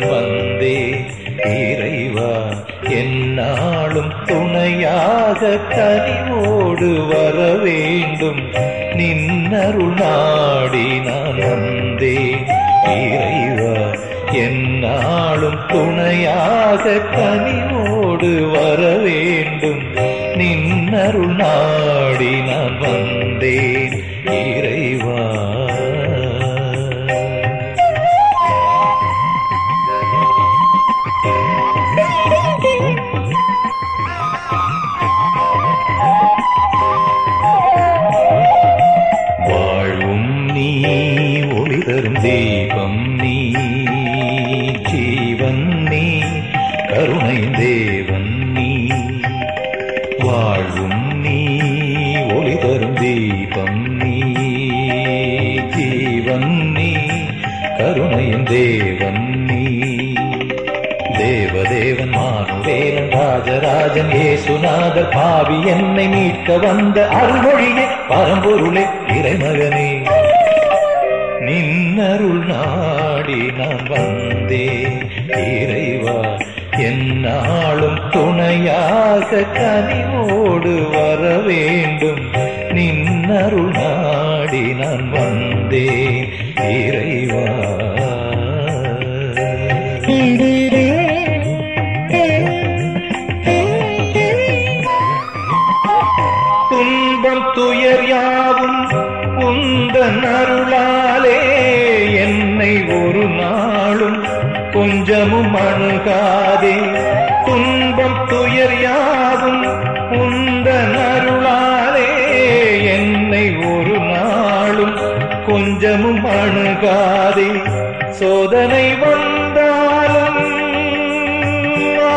நான் வந்தேன் இறைவா என்னாலும் துணையாக கனிவோடு வர வேண்டும் நின்னருள் நாடி நான் வந்தேன் இறைவா என்னாலும் துணையாக கனிவோடு வர வேண்டும் நின்னருள் நாடி நான் வந்தேன் இறைவா வாழும் நீ ஒளி தரும் தீபம் நீ ஜீவன் நீ கருணை தேவன் நீ வாழும் நீ ஒளி தரும் தீபம் நீ ஜீவன் நீ கருணையின் தேவன் நீ தேவதேவன் மானுவேலன் ராஜராஜன் ஏசுநாதர் பாவி என்னை மீட்க வந்த அருள்மொழியே பரம்பொருளே இறைமகனே நின்னருள் நாடி நான் வந்தேன் இறைவா என்னாலும் துணையாக கனிவோடு வர வேண்டும் நின்னருள் நாடி நான் வந்தேன் இறைவா துன்பம் துயர் யாவும் உந்தன் அருளாலே என்னை ஒரு நாளும் கொஞ்சமும் அணுகாதே துன்பம் துயர் யாவும் உந்தன் அருளாலே என்னை ஒரு நாளும் கொஞ்சமும் அணுகாதே சோதனை வந்தாலும் ஆ,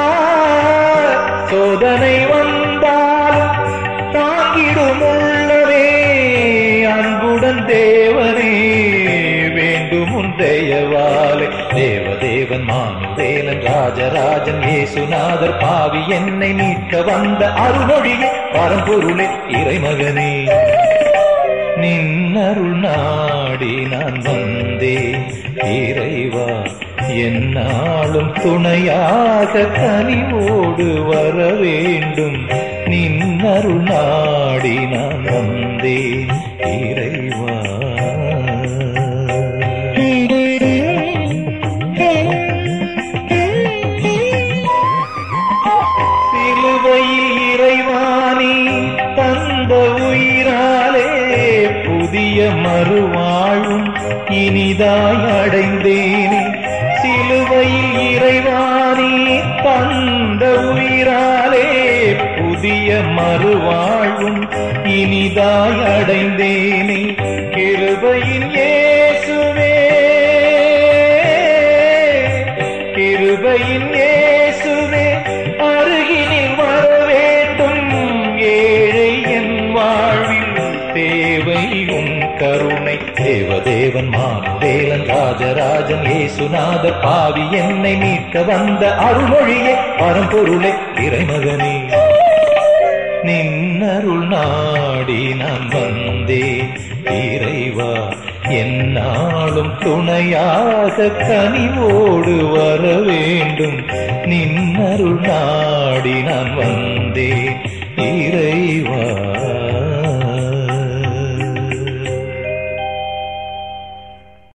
சோதனை வந்தாலும் தாங்கிடும் உள்ளவே அன்புடன் தேவனே வேண்டும் உன் தயவாலே தேவதேவன் மானுவேலன் ராஜராஜன் ஏசுநாதர் பாவி என்னை மீட்க வந்த அருள்மொழியே பரம்பொருளே இறைமகனே நின்னருள் நாடி நான் வந்தேன் இறைவா என்னாலும் துணையாக கனிவோடு வர வேண்டும் நின்னருள் நாடி நான் வந்தேன் இறைவா சிலுவையில் இறைவாணி தந்த உயிராலே புதிய மறுவாழும் இனிதாய் அடைந்தேனே சிலுவையில் இறைவாணி தந்த உயிராலே புதிய மறுவாழ்வும் இனிதாய் அடைந்தேனே கிருபையின் இயேசுவே கிருபையின் இயேசுவே அருகினில் வர வேண்டும் ஏழை என் வாழ்வில் தேவை உன் கருணை தேவதேவன் மானுவேலன் ராஜராஜன் ஏசுநாதர் பாவி என்னை மீட்க வந்த அருள்மொழியே பரம்பொருளே இறைமகனே நின்னருள் நாடி நான் வந்தேன் இறைவா என்னாலும் துணையாக கனிவோடு வர வேண்டும் நின்னருள் நாடி நான் வந்தேன்